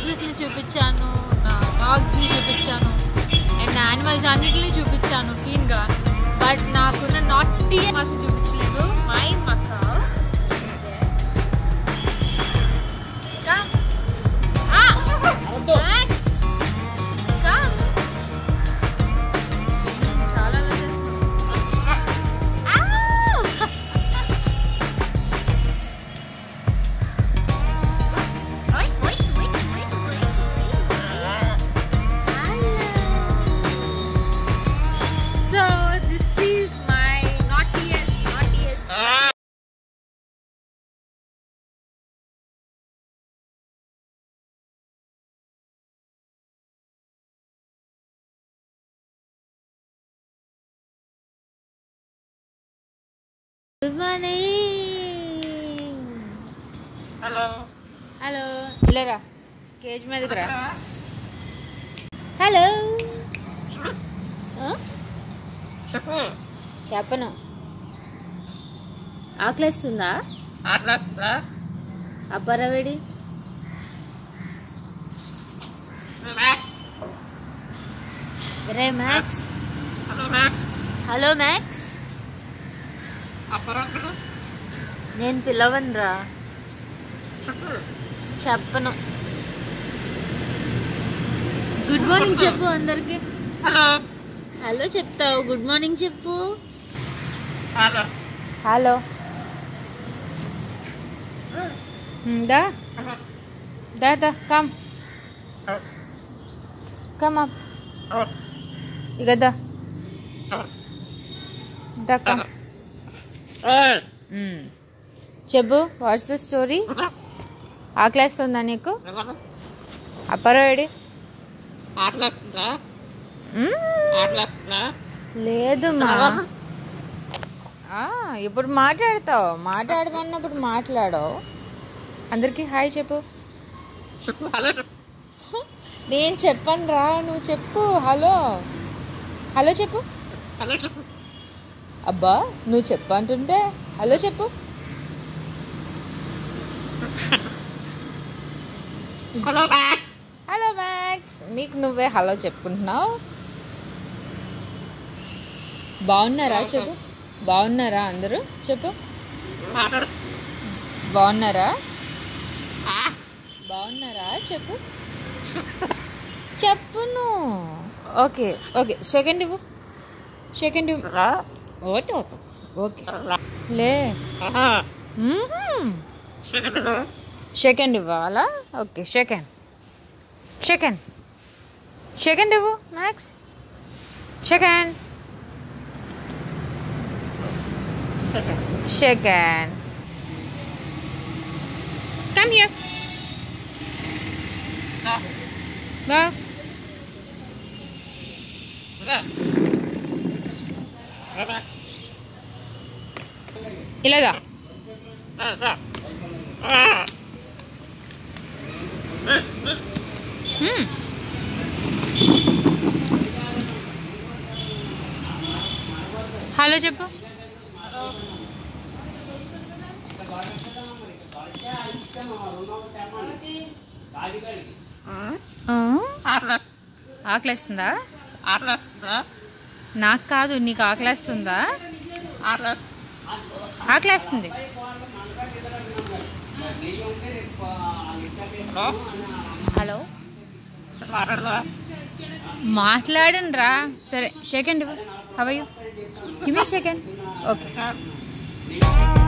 హార్సెస్ని చూపించాను నా డాగ్స్ని చూపించాను అండ్ నా యానిమల్స్ అన్నిటిని చూపించాను క్లీన్గా బట్ నాకున్న నాటీ మాత్రం చూపించలేదు మై మక్క చాలా అలా చేస్తున్నావు. Ow! So this is my naughtiest, naughtiest. Good morning. Hello hello ఇలారా కేజ్ మీదకి రా హలో చెప్పు చెప్పను ఆకలేస్తుందా ఆటలాడుతుందా అబ్బారావేడి రే Max hello Max hello Max అప్పరాకులు నేను పిలవనురా చెప్పు చెప్పను గుడ్ మార్నింగ్ చెప్పు అందరికి హలో హలో చెప్తావు గుడ్ మార్నింగ్ చెప్పు హలో హలో దా దా దా కమ్ కమ్ అప్ ఇక దా దా కమ్ చెప్పు వాట్స్ ద స్టోరీ ఆకలేస్తుందా నీకు అప్పరాడి ఆటలాడుతుందా ఆటలాడుతుందా లేదు మా ఆ, ఇప్పుడు మాట్లాడతావు మాట్లాడమన్నప్పుడు మాట్లాడవు అందరికీ హాయ్ చెప్పు చెప్పు హలో నేను చెప్పను రా నువ్వు చెప్పు హలో హలో చెప్పు హలో చెప్పు అబ్బా నువ్వు చెప్పు అంటుంటే హలో చెప్పు హలో మ్యాక్స్ హలో మ్యాక్స్ నీకు నువ్వే హలో చెప్పుకుంటున్నావు బాగున్నారా చెప్పు బాగున్నారా అందరూ చెప్పు మాట్లాడు బాగున్నారా బాగున్నారా చెప్పు చెప్పును ఓకే ఓకే సెకండ్ ఇవ్వు సెకండ్ ఇవ్వు ఓకే ఓకే ఓకే లే సెకండ్ ఇవ్వాలా ఓకే సెకండ్ సెకండ్ సెకండ్ ఇవ్వు Max second second come here బా ఇలాగా మ్మ్. హలో చెప్పు ఆకలేస్తుందా ఆటలాడుతుందా నాకు కాదు నీకు ఆకలేస్తుందా ఆటలాడు ఆకలేస్తుంది హలో హలో మాట్లాడదా మాట్లాడండి రా సరే second how are you give me second okay ఆ.